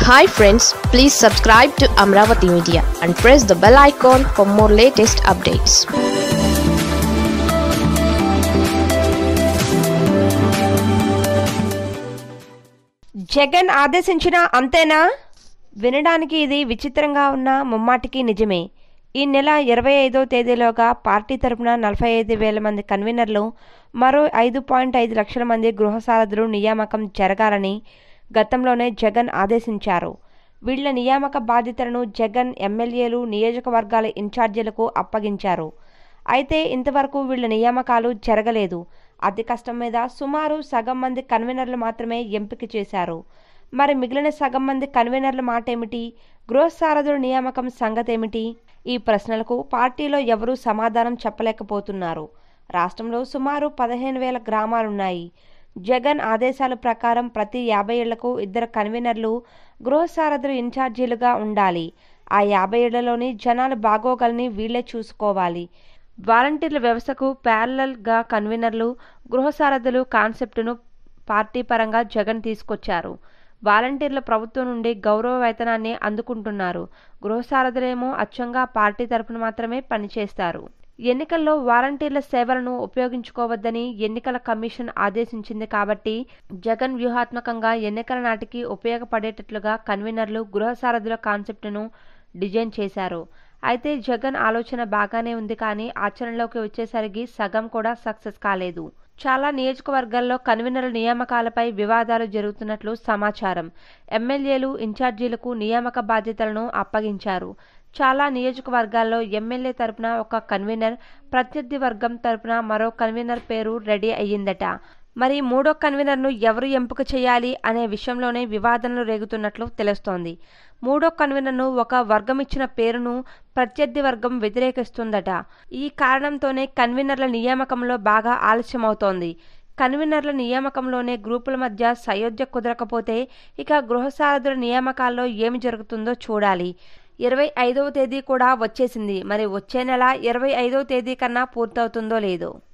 hi friends please subscribe to Amaravati media and press the bell icon for more latest updates Jagan ఆదేశించిన అంతేనా వినడానికి ఇది విచిత్రంగా ఉన్న ముమ్మాటికి నిజమే ఈ నెల ఇరవై ఐదో తేదీలోగా పార్టీ తరపున నలభై ఐదు వేల మంది కన్వీనర్లు మరో ఐదు పాయింట్ ఐదు లక్షల మంది గృహ సారథులు నియామకం జరగాలని గతంలోనే జగన్ ఆదేశించారు వీళ్ల నియామక బాధ్యతలను జగన్ ఎమ్మెల్యేలు నియోజకవర్గాల ఇన్ఛార్జీలకు అప్పగించారు అయితే ఇంతవరకు వీళ్ల నియామకాలు జరగలేదు అతి కష్టం మీద సుమారు సగం మంది కన్వీనర్లు మాత్రమే ఎంపిక చేశారు మరి మిగిలిన సగం మంది కన్వీనర్ల మాట ఏమిటి గృహ సారథుల నియామకం సంగతేమిటి ఈ ప్రశ్నలకు పార్టీలో ఎవరూ సమాధానం చెప్పలేకపోతున్నారు రాష్ట్రంలో సుమారు పదిహేను వేల గ్రామాలున్నాయి జగన్ ఆదేశాల ప్రకారం ప్రతి యాభై ఏళ్లకు ఇద్దరు కన్వీనర్లు గృహ సారథులు ఇన్ఛార్జీలుగా ఉండాలి ఆ యాభై ఏళ్లలోని జనాల బాగోగల్ని వీళ్లే చూసుకోవాలి వాలంటీర్ల వ్యవస్థకు ప్యారలల్గా కన్వీనర్లు గృహ సారథులు కాన్సెప్టును పార్టీ పరంగా జగన్ తీసుకొచ్చారు వాలంటీర్ల ప్రభుత్వం నుండి గౌరవ వేతనాన్ని అందుకుంటున్నారు గృహ సారథులేమో అచ్చంగా పార్టీ తరపున మాత్రమే పనిచేస్తారు ఎన్నికల్లో వాలంటీర్ల సేవలను ఉపయోగించుకోవద్దని ఎన్నికల కమిషన్ ఆదేశించింది కాబట్టి జగన్ వ్యూహాత్మకంగా ఎన్నికల నాటికి ఉపయోగపడేటట్లుగా కన్వీనర్లు గృహ సారథుల కాన్సెప్టును డిజైన్ చేశారు అయితే జగన్ ఆలోచన బాగానే ఉంది కానీ ఆచరణలోకి వచ్చేసరికి సగం కూడా సక్సెస్ కాలేదు చాలా నియోజకవర్గాల్లో కన్వీనర్ల నియామకాలపై వివాదాలు జరుగుతున్నట్లు సమాచారం ఎమ్మెల్యేలు ఇన్ఛార్జీలకు నియామక బాధ్యతలను అప్పగించారు చాలా నియోజకవర్గాల్లో ఎమ్మెల్యే తరపున ఒక కన్వీనర్ ప్రత్యర్థి వర్గం తరపున మరో కన్వీనర్ పేరు రెడీ అయ్యిందట మరి మూడో కన్వీనర్ను ఎవరు ఎంపిక చేయాలి అనే విషయంలోనే వివాదనలు రేగుతున్నట్లు తెలుస్తోంది మూడో కన్వీనర్ను ఒక వర్గం ఇచ్చిన పేరును ప్రత్యర్థి వర్గం వ్యతిరేకిస్తుందట ఈ కారణంతోనే కన్వీనర్ల నియామకంలో బాగా ఆలస్యమవుతోంది కన్వీనర్ల నియామకంలోనే గ్రూపుల మధ్య సయోధ్య కుదరకపోతే ఇక గృహసారథుల నియామకాల్లో ఏమి జరుగుతుందో చూడాలి ఇరవై ఐదవ తేదీ కూడా వచ్చేసింది మరి వచ్చే నెల ఇరవై ఐదవ తేదీ కన్నా పూర్తవుతుందో లేదో